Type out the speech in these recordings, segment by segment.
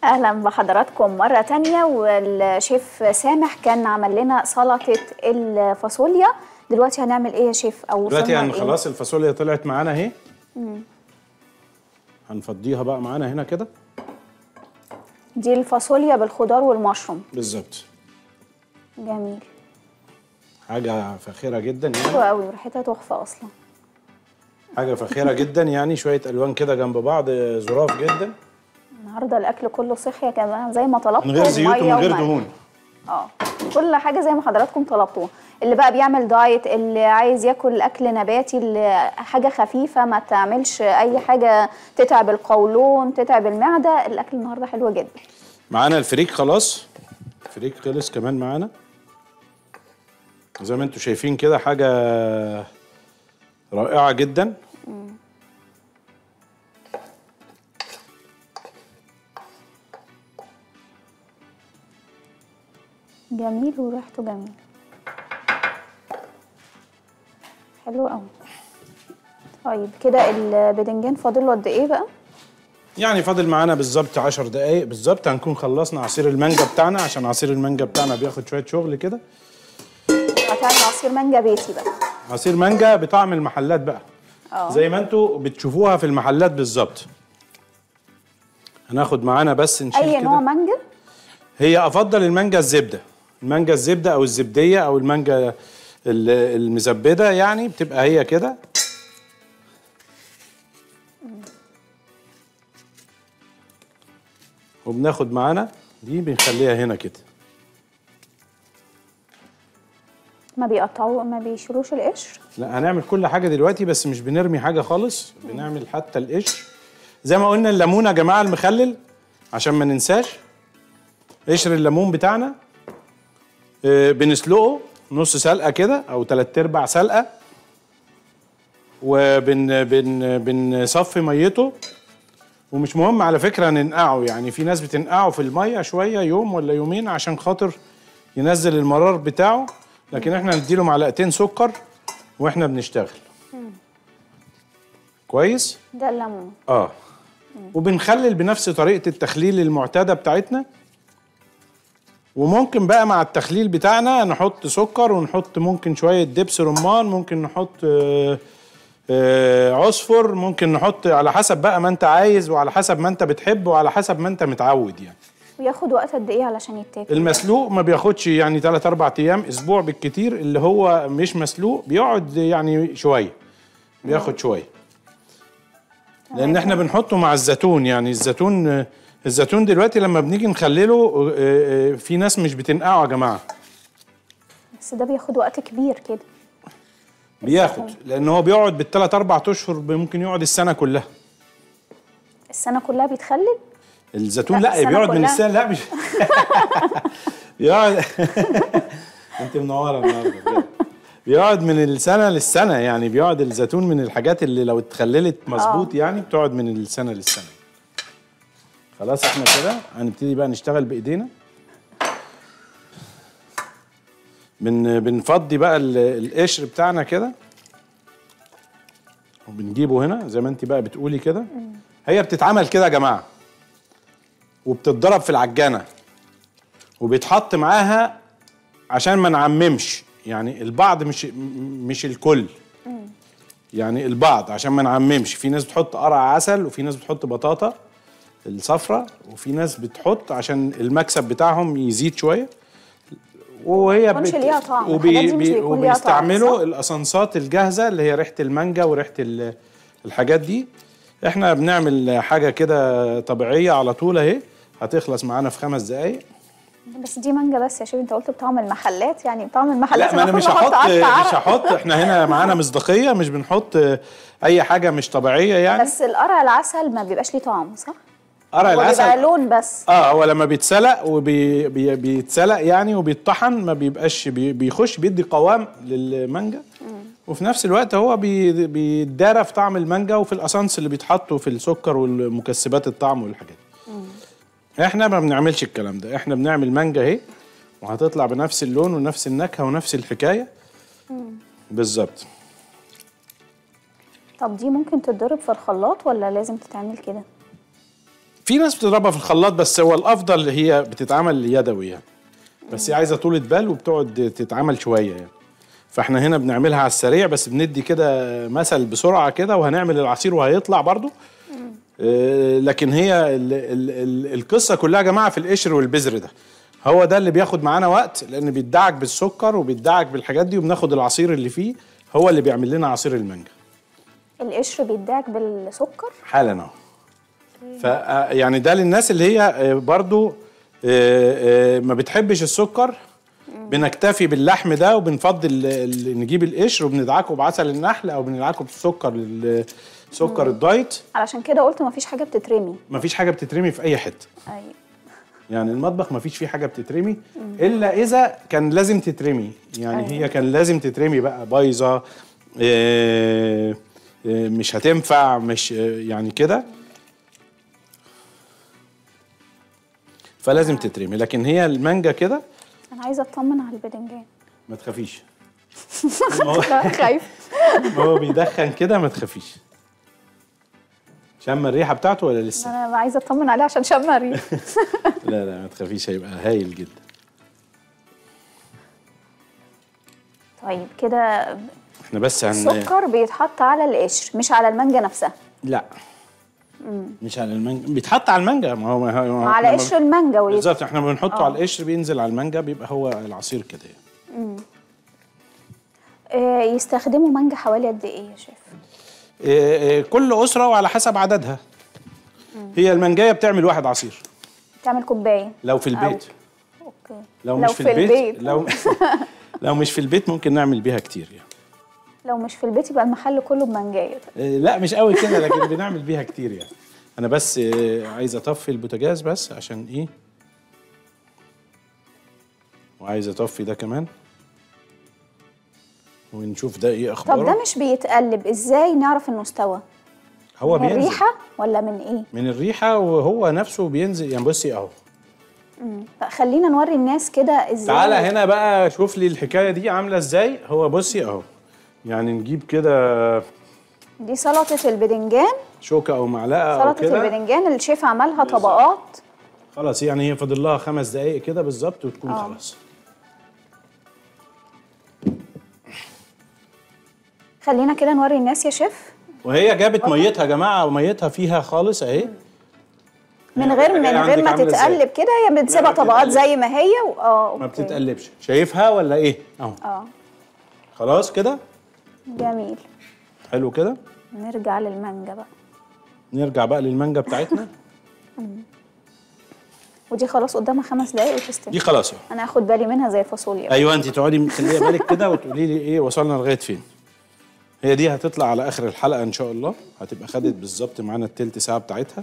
اهلا بحضراتكم مره تانية والشيف سامح كان عمل لنا سلطه الفاصوليا دلوقتي هنعمل ايه يا شيف او دلوقتي وصلنا هن لإيه؟ خلاص الفاصوليا طلعت معانا اهي هنفضيها بقى معانا هنا كده دي الفاصوليا بالخضار والمشروم بالظبط جميل حاجه فاخره جدا حلوه يعني قوي ريحتها تحفه اصلا حاجه فاخره جدا يعني شويه الوان كده جنب بعض ظراف جدا النهارده الاكل كله صحي يا جماعه زي ما طلبتوا من غير زيوت مية ومن غير وملح. دهون اه كل حاجه زي ما حضراتكم طلبتوها اللي بقى بيعمل دايت اللي عايز ياكل اكل نباتي اللي حاجه خفيفه ما تعملش اي حاجه تتعب القولون تتعب المعده الاكل النهارده حلو جدا معانا الفريك خلاص الفريك خلص كمان معانا زي ما انتم شايفين كده حاجه رائعه جدا جميل وريحته جميل حلو قوي طيب كده الباذنجان فاضل له قد ايه بقى يعني فاضل معانا بالظبط 10 دقايق بالظبط هنكون خلصنا عصير المانجا بتاعنا عشان عصير المانجا بتاعنا بياخد شويه شغل كده هتعمل عصير مانجا بيتي بقى عصير مانجا بطعم المحلات بقى اه زي ما انتوا بتشوفوها في المحلات بالظبط هناخد معانا بس نشيل اي كده نوع مانجا هي افضل المانجا الزبده المانجا الزبده او الزبديه او المانجا ال- المزبده يعني بتبقى هي كده وبناخد معانا دي بنخليها هنا كده ما بيقطعوا ما بيشيلوش القشر لا هنعمل كل حاجه دلوقتي بس مش بنرمي حاجه خالص بنعمل حتى القشر زي ما قلنا الليمون يا جماعه المخلل عشان ما ننساش قشر الليمون بتاعنا آه، بنسلقه نص سلقه كده او تلات ارباع سلقه وبن بن بنصفي ميته ومش مهم على فكره ننقعه يعني في ناس بتنقعه في الميه شويه يوم ولا يومين عشان خاطر ينزل المرار بتاعه لكن احنا نديله معلقتين سكر واحنا بنشتغل كويس ده الليمون اه وبنخلل بنفس طريقه التخليل المعتاده بتاعتنا وممكن بقى مع التخليل بتاعنا نحط سكر ونحط ممكن شويه دبس رمان ممكن نحط آه، آه، عصفر ممكن نحط على حسب بقى ما انت عايز وعلى حسب ما انت بتحب وعلى حسب ما انت متعود يعني وياخد وقت قد ايه علشان يتاكل المسلوق ما بياخدش يعني 3 4 ايام اسبوع بالكتير اللي هو مش مسلوق بيقعد يعني شويه بياخد شويه لان احنا بنحطه مع الزيتون يعني الزيتون الزيتون دلوقتي لما بنيجي نخلله آه، آه، في ناس مش بتنقعه يا جماعه بس ده بياخد وقت كبير كده بياخد لان هو بيقعد بالثلاث اربع اشهر ممكن يقعد السنه كلها السنه كلها بيتخلل الزيتون لا، لا, السنة بيقعد من كلها. السنه لا مش بيقعد انت منوره النهارده بجد. بيقعد من السنه للسنه يعني بيقعد الزيتون من الحاجات اللي لو اتخللت مظبوط يعني بتقعد من السنه للسنه خلاص احنا كده هنبتدي بقى نشتغل بايدينا بن بنفضي بقى ال- القشر بتاعنا كده وبنجيبه هنا زي ما انت بقى بتقولي كده هي بتتعمل كده يا جماعه وبتتضرب في العجانه وبيتحط معاها عشان ما نعممش يعني البعض مش م- مش الكل يعني البعض عشان ما نعممش في ناس بتحط قرع عسل وفي ناس بتحط بطاطا الصفرة وفي ناس بتحط عشان المكسب بتاعهم يزيد شويه وهي بيكونش ليها طعم، الحاجات دي مش بيكون ليها طعم، وبيستعملوا صح؟ الاسانسات الجاهزه اللي هي ريحه المانجا وريحه ال- الحاجات دي احنا بنعمل حاجه كده طبيعيه على طول اهي هتخلص معانا في خمس دقايق بس دي مانجا بس يا شيخ انت قلت بطعم المحلات يعني بطعم المحلات لا ما انا مش المفروض هحط نحط قطع مش عرق. هحط احنا هنا معانا مصداقيه مش بنحط اي حاجه مش طبيعيه يعني بس القرع العسل ما بيبقاش ليه طعم صح؟ قرع هو بيبقى العسل لون بس اه هو لما بيتسلق وبيتسلق يعني وبيتطحن ما بيبقاش بي بيخش بيدي قوام للمانجا وفي نفس الوقت هو بي بيتدارى في طعم المانجا وفي الاسانس اللي بيتحطوا في السكر والمكسبات الطعم والحاجات دي. احنا ما بنعملش الكلام ده احنا بنعمل مانجا اهي وهتطلع بنفس اللون ونفس النكهه ونفس الحكايه بالظبط طب دي ممكن تتضرب في الخلاط ولا لازم تتعمل كده؟ في ناس بتضربها في الخلاط بس هو الافضل هي بتتعمل يدوي يعني بس هي عايزه طولة بال وبتقعد تتعمل شويه يعني فاحنا هنا بنعملها على السريع بس بندي كده مثل بسرعه كده وهنعمل العصير وهيطلع برضو آه، لكن هي ال ال ال القصه كلها يا جماعه في القشر والبذر ده هو ده اللي بياخد معانا وقت لان بيدعك بالسكر وبيدعك بالحاجات دي وبناخد العصير اللي فيه هو اللي بيعمل لنا عصير المانجا القشر بيدعك بالسكر حالا اهو ف آه، يعني ده للناس اللي هي آه، برضو آه، آه، ما بتحبش السكر بنكتفي باللحم ده وبنفضل ال- ال- نجيب القشر وبندعكه بعسل النحل او بندعكه بالسكر ال- سكر الدايت علشان كده قلت مفيش حاجه بتترمي مفيش حاجه بتترمي في اي حته ايوه يعني المطبخ مفيش فيه حاجه بتترمي الا اذا كان لازم تترمي يعني أيوة. هي كان لازم تترمي بقى بايظه آه، آه، مش هتنفع مش آه، يعني كده فلازم تترمي لكن هي المانجا كده انا عايزه اطمن على الباذنجان ما تخافيش ما هو- لا خايف ما هو بيدخن كده ما تخافيش شم الريحه بتاعته ولا لسه انا عايزه اطمن عليه عشان شم الريح لا لا ما تخافيش هيبقى هايل جدا طيب كده احنا بس هن السكر بيتحط على القشر مش على المانجا نفسها لا مش على المانجا بيتحط على المانجا ما هو ما هو على إحنا قشر المانجا ويت- بالظبط احنا بنحطه آه. على القشر بينزل على المانجا بيبقى هو العصير كده يعني. آه، يستخدموا مانجا حوالي قد ايه يا شيف إيه إيه كل اسره وعلى حسب عددها هي المانجايه بتعمل واحد عصير تعمل كوبايه لو في البيت اوكي لو, مش في, البيت, لو لو مش في البيت ممكن نعمل بيها كتير يعني لو مش في البيت يبقى المحل كله بمانجايه إيه لا مش قوي كده لكن بنعمل بيها كتير يعني انا بس إيه عايز اطفي البوتاجاز بس عشان ايه وعايز اطفي ده كمان ونشوف ده ايه اخباره طب ده مش بيتقلب ازاي نعرف انه استوى هو من بينزل الريحه ولا من ايه من الريحه وهو نفسه بينزل يعني بصي اهو بقى خلينا نوري الناس كده ازاي تعالى هنا بقى شوف لي الحكايه دي عامله ازاي هو بصي اهو يعني نجيب كده دي سلطه البدنجان شوكه او معلقه او سلطه كده البدنجان الشيف عملها طبقات خلاص يعني هي فاضل لها خمس دقائق كده بالظبط وتكون آه. خلاص خلينا كده نوري الناس يا شيف وهي جابت ميتها يا جماعه وميتها فيها خالص اهي من غير من الحاجة غير عندك ما عاملة إزاي؟ تتقلب كده هي بنسيبها لا، ما طبقات بتتقلبش. زي ما هي و... اه ما أوكي. بتتقلبش شايفها ولا ايه اهو اه خلاص كده جميل حلو كده نرجع للمانجا بقى نرجع بقى للمانجا بتاعتنا ودي خلاص قدامها خمس دقايق وتستوي دي خلاص اهو انا اخد بالي منها زي الفاصوليا ايوه انت تقعدي مخليه بالك كده وتقولي لي ايه وصلنا لغايه فين هي دي هتطلع على اخر الحلقه ان شاء الله هتبقى خدت بالظبط معانا التلت ساعه بتاعتها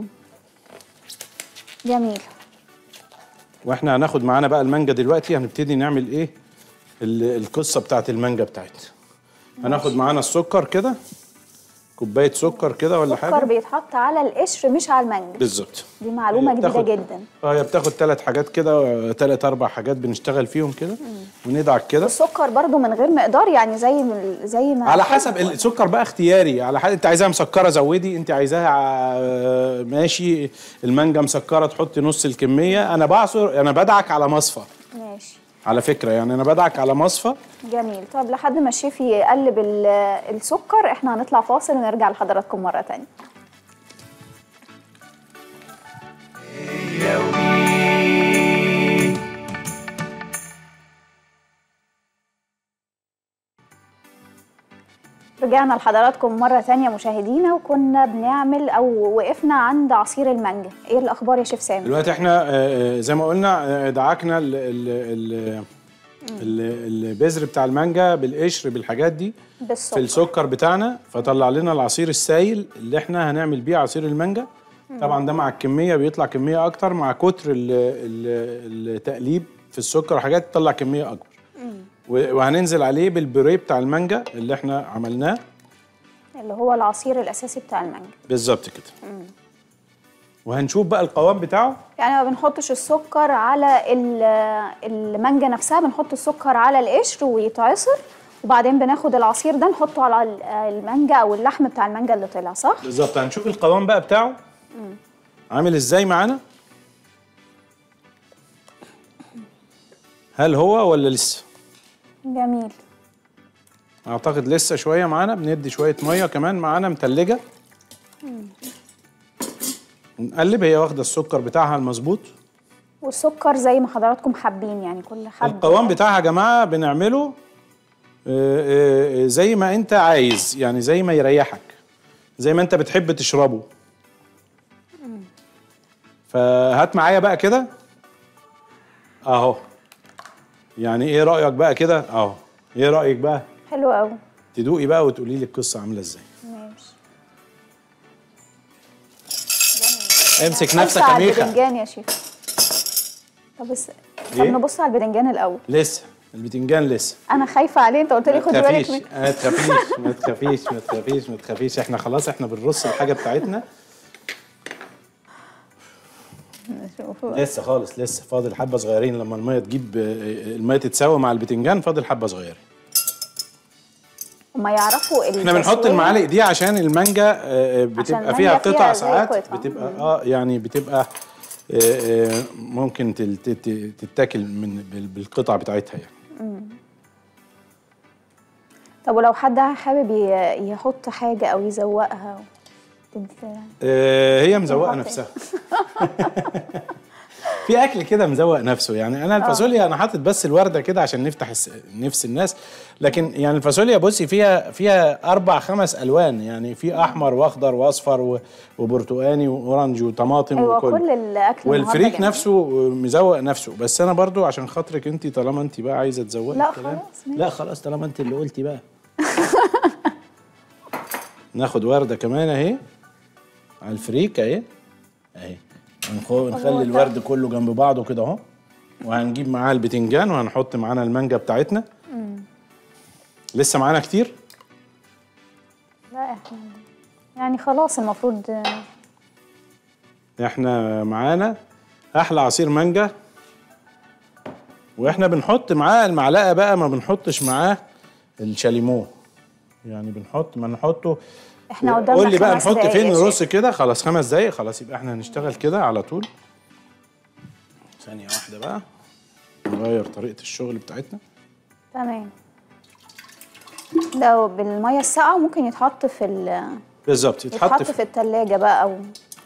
جميل واحنا هناخد معانا بقى المانجا دلوقتي هنبتدي نعمل ايه ال- القصه بتاعت المانجا بتاعتنا هناخد معانا السكر كده كوبايه سكر كده ولا السكر حاجه بيتحط على القشر مش على المانجا بالظبط دي معلومه جديده بتاخد- جدا اه هي بتاخد ثلاث حاجات كده ثلاث اربع حاجات بنشتغل فيهم كده وندعك كده السكر برضو من غير مقدار يعني زي زي ما على حسب السكر بقى اختياري على حسب انت عايزاها مسكره زودي انت عايزاها آه، ماشي المانجا مسكره تحطي نص الكميه انا بعصر انا بدعك على مصفى ماشي على فكره يعني انا بدعك على مصفى جميل طب لحد ما الشيف يقلب ال- السكر احنا هنطلع فاصل ونرجع لحضراتكم مره تانية رجعنا لحضراتكم مرة تانية مشاهدينا وكنا بنعمل أو وقفنا عند عصير المانجا إيه الأخبار يا شيف سامي؟ دلوقتي احنا آه، آه، زي ما قلنا آه، دعكنا ال- ال- ال- ال- البذر بتاع المانجا بالقشر بالحاجات دي في بالسكر السكر بتاعنا فطلع لنا العصير السائل اللي احنا هنعمل بيه عصير المانجا طبعا ده مع الكميه بيطلع كميه اكتر مع كتر ال- ال- التقليب في السكر وحاجات تطلع كميه اكبر و- وهننزل عليه بالبوريه بتاع المانجا اللي احنا عملناه اللي هو العصير الأساسي بتاع المانجا بالظبط كده وهنشوف بقى القوام بتاعه يعني ما بنحطش السكر على ال- المانجا نفسها بنحط السكر على القشر ويتعصر وبعدين بناخد العصير ده نحطه على ال- المانجا او اللحم بتاع المانجا اللي طلع صح؟ بالظبط هنشوف القوام بقى بتاعه عامل ازاي معانا هل هو ولا لسه جميل اعتقد لسه شويه معانا بندي شويه ميه كمان معانا متلجه نقلب هي واخده السكر بتاعها المظبوط والسكر زي ما حضراتكم حابين يعني كل حد القوام بتاعها يا جماعه بنعمله آه، آه، زي ما انت عايز يعني زي ما يريحك زي ما انت بتحب تشربه فهات معايا بقى كده اهو يعني ايه رايك بقى كده اهو ايه رايك بقى حلو قوي تدوقي بقى وتقولي لي القصه عامله ازاي ماشي امسك نفسك خمسة يا على ميخا البدنجان يا شيخ طب بس طب إيه؟ نبص على البدنجان الاول لسه البتنجان لسه انا خايفه عليه انت قلت لي ما خد بالك تخافيش من ما تخافيش ما تخافيش ما تخافيش ما تخافيش احنا خلاص احنا بنرص الحاجه بتاعتنا نشوف لسه خالص لسه فاضل حبه صغيرين لما الميه تجيب آه، الميه تتساوى مع البتنجان فاضل حبه صغيره هما يعرفوا احنا بنحط المعالق دي عشان المانجا آه، آه، بتبقى المانجا فيها فيها قطع زي ساعات قطع. بتبقى اه يعني بتبقى آه، آه، ممكن تل- تت- تتاكل من بال- بالقطع بتاعتها يعني طب ولو حد حابب ي- يحط حاجه او يزوقها تنسى آه، هي مزوقه حاطط نفسها في اكل كده مزوق نفسه يعني انا الفاصوليا انا حاطط بس الورده كده عشان نفتح الس- نفس الناس لكن يعني الفاصوليا بصي فيها فيها اربع خمس الوان يعني في احمر واخضر واصفر و- وبرتقاني واورنج وطماطم ايوه وكل كل الاكل والفريك النهاردة جميل. نفسه مزوق نفسه بس انا برضو عشان خاطرك انت طالما انت بقى عايزه تزوقي لا الكلام خلاص، ماشي. لا خلاص طالما انت اللي قلتي بقى ناخد ورده كمان اهي على الفريك اهي اهي ونخ- ونخلي الورد كله جنب بعضه كده اهو وهنجيب معاه البتنجان وهنحط معانا المانجا بتاعتنا لسه معانا كتير لا احنا يعني خلاص المفروض احنا معانا احلى عصير مانجا واحنا بنحط معاه المعلقه بقى ما بنحطش معاه الشاليمو يعني بنحط ما نحطه احنا قدامنا قول لي بقى خمس نحط دقايق فين يا نرص شيخ. كده خلاص خمس دقايق خلاص يبقى احنا هنشتغل كده على طول ثانيه واحده بقى نغير طريقه الشغل بتاعتنا تمام لو بالميه الساقعه ممكن يتحط في ال بالظبط يتحط يتحط في في التلاجة بقى او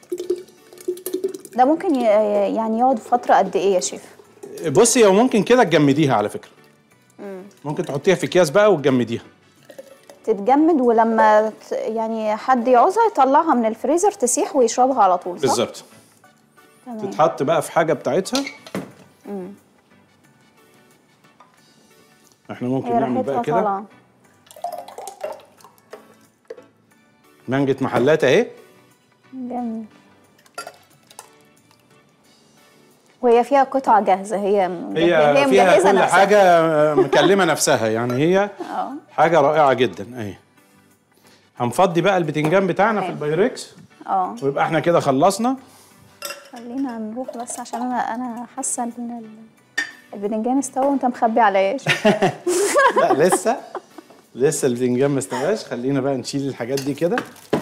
ده ممكن ي- يعني يقعد فترة قد ايه يا شيف؟ بصي هو ممكن كده تجمديها على فكره ممكن تحطيها في اكياس بقى وتجمديها تتجمد ولما ت- يعني حد يعوزها يطلعها من الفريزر تسيح ويشربها على طول صح؟ بالظبط تمام تتحط بقى في حاجه بتاعتها احنا ممكن هي نعمل بقى ريحتها كده طالعة مانجة محلات اهي جميل وهي فيها قطعة جاهزة هي هي فيها مجهزة كل نفسها. حاجه مكلمه نفسها يعني هي اه حاجه رائعه جدا اهي هنفضي بقى البتنجان بتاعنا في تمام. البايركس اه ويبقى احنا كده خلصنا خلينا نروح بس عشان انا انا حاسة ان ال- البدنجان استوى وانت مخبي عليا لا لسه لسه البتنجان ما استواش خلينا بقى نشيل الحاجات دي كده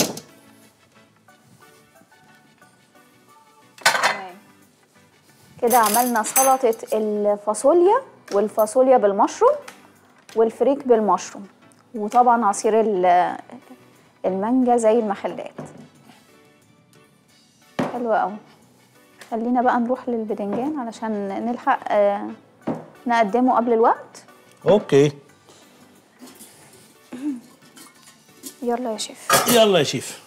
كده عملنا سلطة الفاصوليا والفاصوليا بالمشروم والفريك بالمشروم وطبعا عصير ال- المانجا زي المحلات حلو قوي خلينا بقى نروح للبدنجان علشان نلحق آه، نقدمه قبل الوقت اوكي يلا يا شيف يلا يا شيف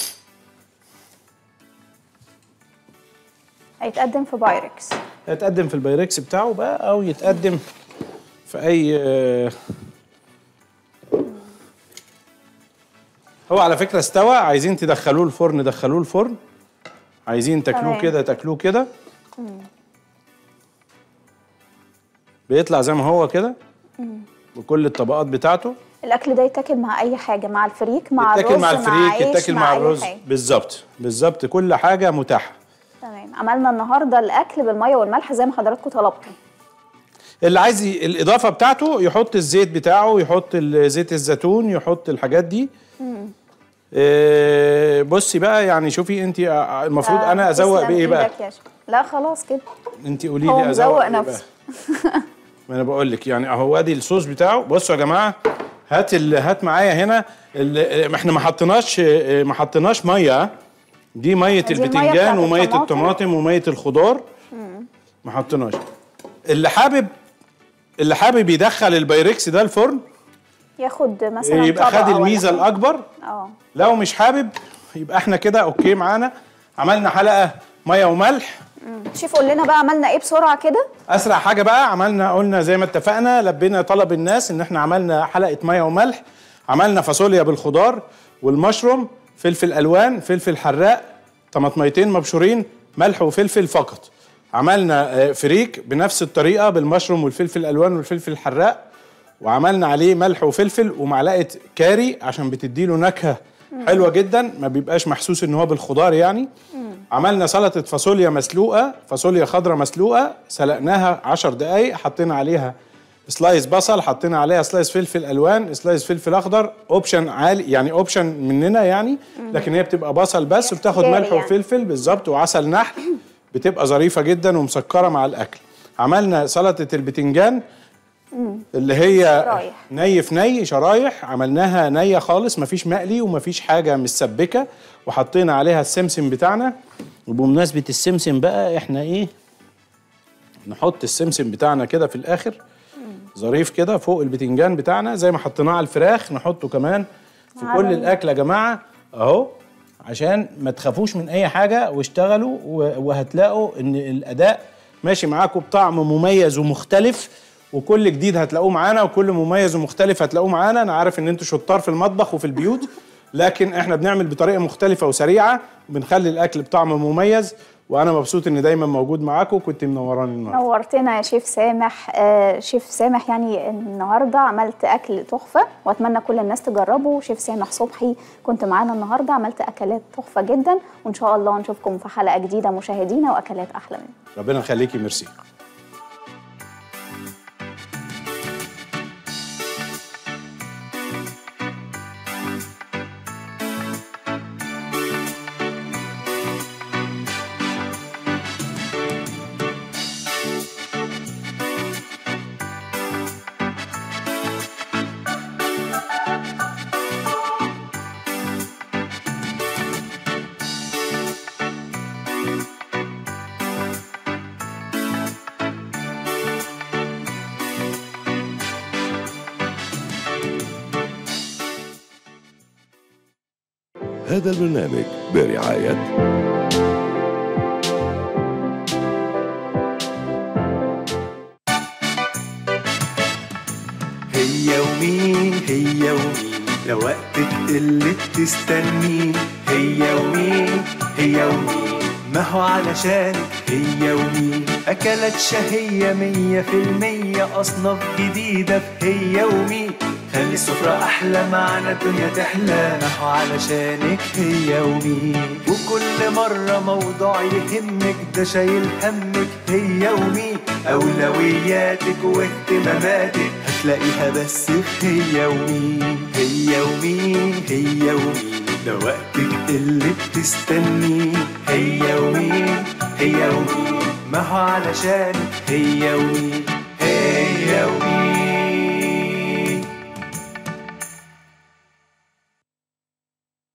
هيتقدم في بايركس يتقدم في البايركس بتاعه بقى او يتقدم في اي آه، هو على فكره استوى عايزين تدخلوه الفرن دخلوه الفرن عايزين تاكلوه تمام. كده تاكلوه كده بيطلع زي ما هو كده بكل الطبقات بتاعته الاكل ده يتاكل مع اي حاجه مع الفريك مع يتاكل الرز مع الفريك عيش يتاكل مع أي الرز حاجة. بالظبط بالظبط كل حاجه متاحه تمام عملنا النهارده الاكل بالميه والملح زي ما حضراتكم طلبتوا اللي عايز ي- الاضافه بتاعته يحط الزيت بتاعه يحط ال- زيت الزيتون يحط الحاجات دي إيه بصي بقى يعني شوفي انت آه، المفروض آه، انا ازوق تسلم بايه بقى إيدك يا شيف. لا خلاص كده انت قولي هو لي ازوق مزوق بايه بقى نفسه ما انا بقول لك يعني اهو ادي الصوص بتاعه بصوا يا جماعه هات ال... هات معايا هنا ال... ما احنا ما حطيناش ما حطيناش ميه ها؟ دي ميه دي المية البتنجان بتاعت وميه الطماطم. الطماطم وميه الخضار ما حطيناش اللي حابب اللي حابب يدخل البايركس ده الفرن ياخد مثلا يبقى طبقة خد ولا الميزه حاجة. الاكبر اه لو مش حابب يبقى احنا كده اوكي معانا عملنا حلقه ميه وملح شيف قول لنا بقى عملنا ايه بسرعه كده اسرع حاجه بقى عملنا قلنا زي ما اتفقنا لبينا طلب الناس ان احنا عملنا حلقه ميه وملح عملنا فاصوليا بالخضار والمشروم فلفل الوان فلفل حراق طماطميتين مبشورين ملح وفلفل فقط عملنا آه، فريك بنفس الطريقه بالمشروم والفلفل الالوان والفلفل الحراق وعملنا عليه ملح وفلفل ومعلقه كاري عشان بتديله نكهه حلوه جدا ما بيبقاش محسوس ان هو بالخضار يعني عملنا سلطه فاصوليا مسلوقه فاصوليا خضراء مسلوقه سلقناها 10 دقائق حطينا عليها سلايس بصل حطينا عليها سلايس فلفل الوان سلايس فلفل اخضر اوبشن عالي يعني اوبشن مننا يعني لكن هي بتبقى بصل بس وبتاخد اختياري ملح يعني. وفلفل بالظبط وعسل نحل بتبقى ظريفه جدا ومسكره مع الاكل عملنا سلطه البتنجان اللي هي شرايح. ني في ني شرايح عملناها نيه خالص مفيش مقلي ومفيش حاجه مسبكه وحطينا عليها السمسم بتاعنا وبمناسبه السمسم بقى احنا ايه نحط السمسم بتاعنا كده في الاخر ظريف كده فوق البتنجان بتاعنا زي ما حطيناه على الفراخ نحطه كمان في على كل ال- الاكل يا جماعه اهو عشان ما تخافوش من اي حاجه واشتغلوا و- وهتلاقوا ان الاداء ماشي معاكم بطعم مميز ومختلف وكل جديد هتلاقوه معانا وكل مميز ومختلف هتلاقوه معانا انا عارف ان انتوا شطار في المطبخ وفي البيوت لكن احنا بنعمل بطريقه مختلفه وسريعه بنخلي الاكل بطعم مميز وانا مبسوط ان دايما موجود معاكم كنت منوراني النهارده نورتنا يا شيف سامح آه شيف سامح يعني النهارده عملت اكل تحفه واتمنى كل الناس تجربه شيف سامح صبحي كنت معانا النهارده عملت اكلات تحفه جدا وان شاء الله نشوفكم في حلقه جديده مشاهدينا واكلات احلى منها ربنا يخليكي ميرسي هذا البرنامج برعاية هي ومين هي ومين لو وقتك اللي بتستنيه هي ومين هي ومين ما هو علشانك هي ومين أكلت شهية مية في المية أصناف جديدة في هي ومين خلي السفرة أحلى معنا الدنيا تحلى ما هو علشانك هي ومين وكل مرة موضوع يهمك ده شايل همك هي ومين أولوياتك واهتماماتك هتلاقيها بس في هي ومين هي ومين هي ومين ده وقتك اللي بتستنيه هي ومين هي ومين ما هو علشان هي ومين هي ومين